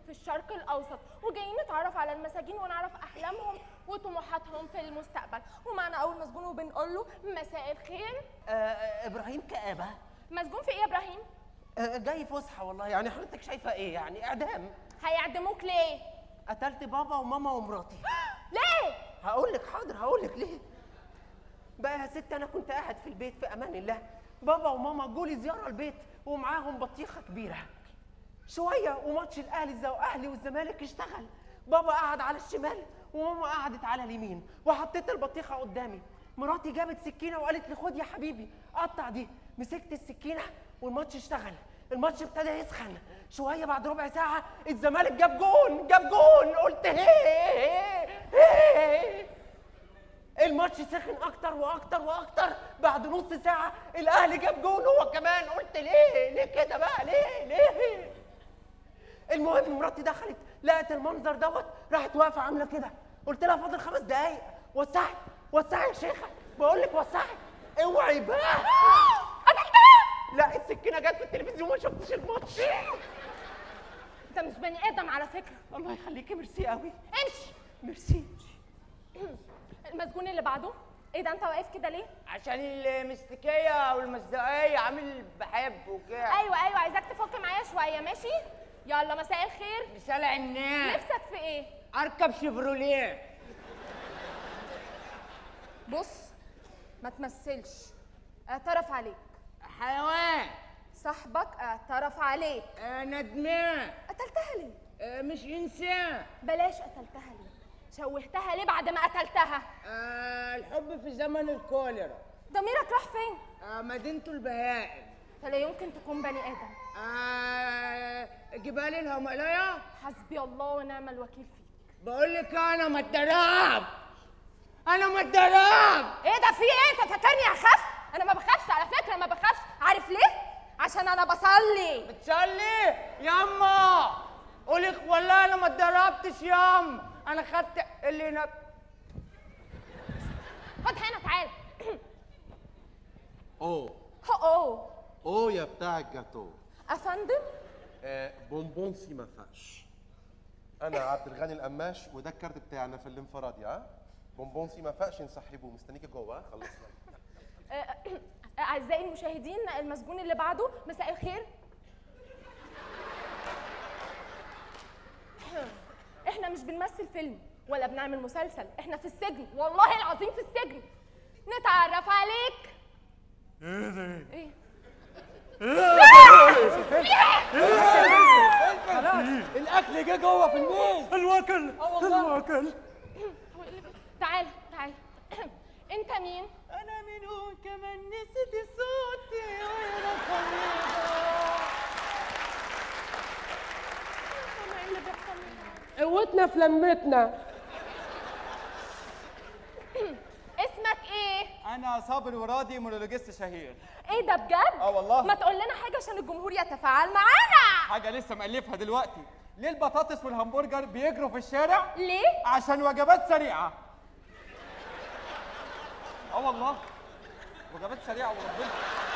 في الشرق الاوسط وجايين نتعرف على المساجين ونعرف احلامهم وطموحاتهم في المستقبل ومعنا اول مسجون وبنقول له مساء الخير آه آه، ابراهيم كآبة مسجون في ايه يا ابراهيم آه جاي فسحه والله يعني حضرتك شايفه ايه يعني اعدام هيعدموك ليه قتلت بابا وماما ومراتي ليه هقول لك حاضر هقول لك ليه بقى يا ست انا كنت قاعد في البيت في امان الله بابا وماما جولي زياره البيت ومعاهم بطيخه كبيره شويه وماتش الاهلي الزو اهلي والزمالك اشتغل بابا قعد على الشمال وماما قعدت على اليمين وحطيت البطيخه قدامي مراتي جابت سكينه وقالت لي خد يا حبيبي قطع دي مسكت السكينه والماتش اشتغل الماتش ابتدى يسخن شويه بعد ربع ساعه الزمالك جاب جون جاب جون قلت هي هي الماتش سخن اكتر واكتر واكتر بعد نص ساعه الاهلي جاب جون هو كمان قلت ليه ليه كده بقى ليه ليه المهم مراتي دخلت لقت المنظر دوت راحت واقفه عامله كده قلت لها فاضل خمس دقايق وسعي وسعي يا شيخه بقول لك وسعي اوعي بقى لا السكينه جت في التلفزيون ما شفتش الماتش انت مش بني ادم على فكره الله يخليكي ميرسي قوي امشي ميرسي المسجون اللي بعده ايه ده انت واقف كده ليه عشان المستكية والمصداقية عامل بحب وكده ايوه ايوه عايزاك تفك معايا شويه ماشي يلا مساء الخير مثال عناب نفسك في ايه اركب شيفروليه بص ما تمثلش اعترف عليك حيوان صاحبك اعترف عليك آه، ندمان قتلتها ليه آه، مش انسان بلاش قتلتها ليه شوهتها ليه بعد ما قتلتها آه، الحب في زمن الكوليرا ضميرك راح فين آه، مدينته البهائم انت لا يمكن تكون بني ادم آه، جبال الهيمالايا حسبي الله ونعم الوكيل فيك بقول لك انا متدرب انا متدرب ايه ده في ايه انت فاكرني هخاف انا ما بخافش على فكره ما بخافش عارف ليه عشان انا بصلي بتصلي ياما قولك والله انا ما اتدربتش ياما انا خدت اللي هناك خد هنا تعال اوه اوه اوه يا بتاع الجاتو افندم آه بونبونسي ما فيهاش انا عبد الغني القماش وده الكارت بتاعنا في الانفرادي ها بونبونسي ما فاقش نسحبه مستنيكي جوه ها؟ خلصنا آه، آه، اعزائي المشاهدين المسجون اللي بعده مساء الخير احنا مش بنمثل فيلم ولا بنعمل مسلسل احنا في السجن والله العظيم في السجن نتعرف عليك ايه ده ايه الاكل جه جوه في الميز الوكل الوكل تعال تعال انت مين انا منو كمان نسيت صوتي وين ايه اللي بيحصل لي؟ قوتنا في لمتنا اسمك ايه انا صابر ورادي مونولوجيست شهير ايه ده بجد آه والله. ما تقول لنا حاجه عشان الجمهور يتفاعل معانا حاجه لسه مألفها دلوقتي ليه البطاطس والهمبرجر بيجروا في الشارع ليه عشان وجبات سريعه اه والله وجبات سريعه وربنا